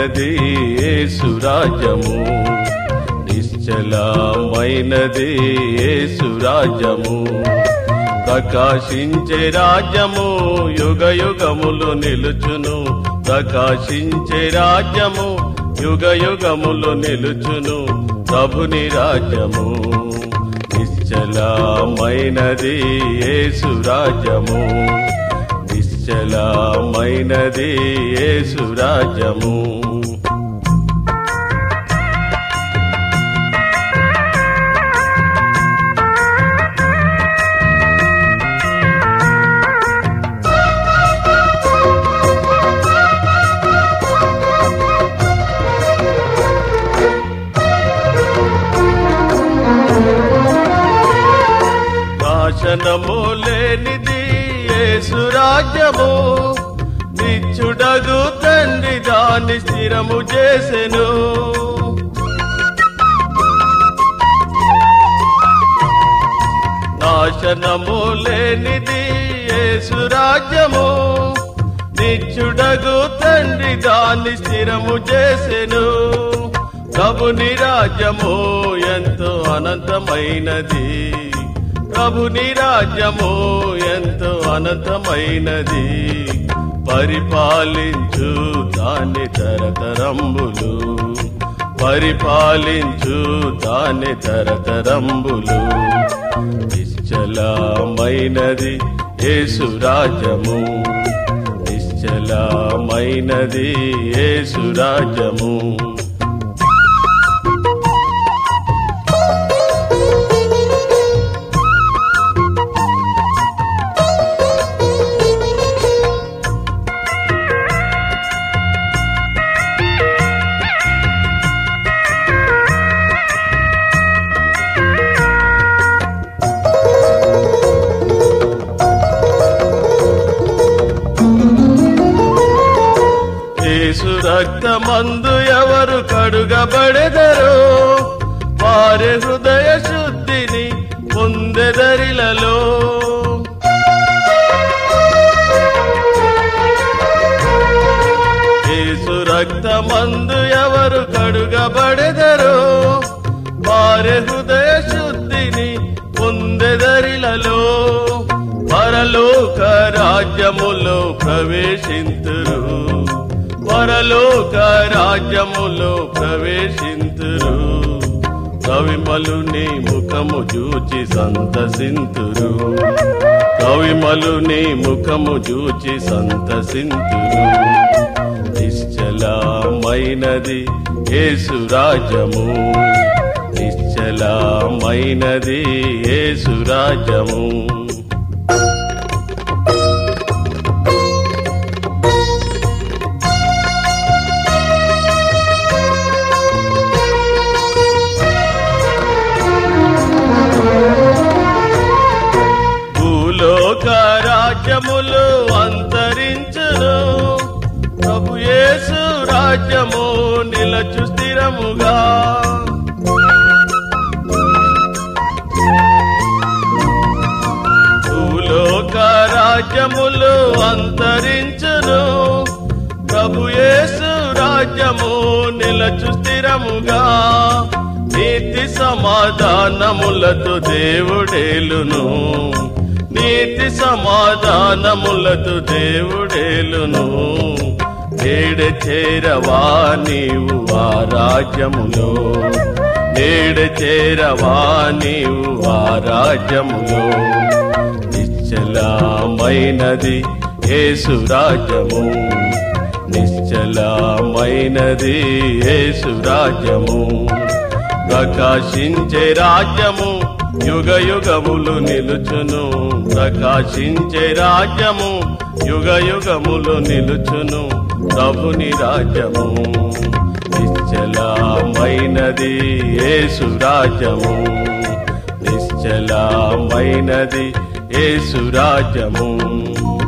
నిశ్చలమైనది ఏసురాజ్యము నిశ్చలమైనది ఏసురాజ్యము ప్రకాశించే రాజ్యము యుగ యుగములు నిలుచును ప్రకాశించే రాజ్యము యుగ యుగములు నిలుచును ప్రభుని రాజ్యము నిశ్చలమైనది ఏసురాజ్యము నిశ్చలమైనది ఏసురాజ్యము నాశనము లేనిది యేసురాజ్యము నిచ్చుడగు తండ్రి దాన్ని స్థిరము చేసెను నాశనము లేనిది యేసురాజ్యము నిచ్చుడగు తండ్రి దాన్ని స్థిరము చేసెను ప్రభుని రాజ్యము ఎంతో అనంతమైనది ప్రభుని రాజ్యము ఎంతో అనంతమైనది పరిపాలించు దాని తరతరంబులు పరిపాలించు దాని తరతరంబులు నిశ్చలమైనది యేసురాజ్యము నిశ్చలమైనది యేసురాజ్యము యేసు రక్తమందు ఎవరు కడుగబడెదరో వారి హృదయ శుద్ధిని పొందెదరిలలో యేసు రక్తమందు ఎవరు కడుగబడెదరో వారి హృదయ శుద్ధిని పొందెదరిలలో పరలోక రాజ్యములో ప్రవేశింతురు పరలోక రాజ్యములో ప్రవేశింతురు కవిమలుని ముఖము చూచి సంతసింతురు కవిమలుని ముఖము చూచి సంతసింతురు నిశ్చలమైనది యేసురాజ్యము నిశ్చలమైనది యేసురాజ్యము భూలోక రాజ్యములు అంతరించును ప్రభు యేసు రాజ్యము నిలచు స్థిరముగా భూలోక రాజ్యములు అంతరించును ప్రభు యేసు రాజ్యము నిలచు స్థిరముగా నీతి సమాధానములతో దేవుడేలును నీతి సమాధానములతో దేవుడేలును నేడ చేరవా నీవు ఆ రాజ్యములో నేడ చేరవా నీవు ఆ రాజ్యములో నిశ్చలమైనది యేసు రాజ్యము నిశ్చలమైనది యేసు రాజ్యము ప్రకాశించే రాజ్యము యుగ యుగములు నిలుచును ప్రకాశించే రాజ్యము యుగ యుగములు నిలుచును ప్రభుని రాజ్యము నిశ్చలమైనది యేసు రాజ్యము నిశ్చలమైనది యేసు రాజ్యము